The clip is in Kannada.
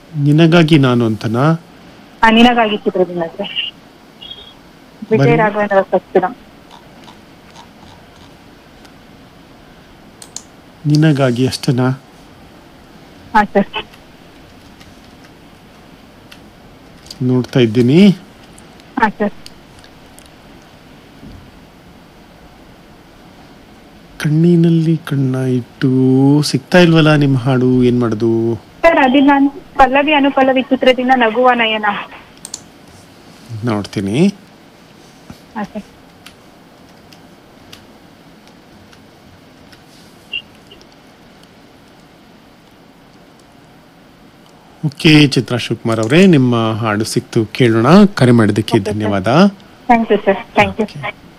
ನಿನಗಾಗಿ ನಾನು ಅಂತನಾ ಆ, ನಿನಗಾಗಿ ಚಿತ್ರದಿಂದ ಸರ್ ವಿಜಯ ಬನ್ನಿ. ರಾಘವೇಂದ್ರ ಸಸ್ತಿನ ನಿನಗಾಗಿ ಅಷ್ಟನಾ ಹಾ ಸರ್ ನೋಡ್ತಾ ಇದ್ದೀನಿ ಹಾ ಸರ್ ಕಣ್ಣಿನಲ್ಲಿ ಕಣ್ಣ ಇಟ್ಟು ಸಿಗ್ತಾ ಇಲ್ವಲ್ಲ ನಿಮ್ಮ ಹಾಡು ಏನ್ ಮಾಡುದು ಸರ್ ಅದಿಲ್ಲ ನಾನು ಪಲ್ಲವಿ ಅನುಪಲ್ಲವಿ ಚಿತ್ರದಿಂದ ನಗುವ ನಯನ ನೋಡ್ತೀನಿ ಹಾ ಸರ್ ಓಕೆ ಚಿತ್ರಾ ಶಿವಕುಮಾರ್ ಅವರೇ ನಿಮ್ಮ ಹಾಡು ಸಿಕ್ತು ಕೇಳೋಣ ಕರೆ ಮಾಡಿದ್ದಕ್ಕೆ ಧನ್ಯವಾದ thank you sir thank you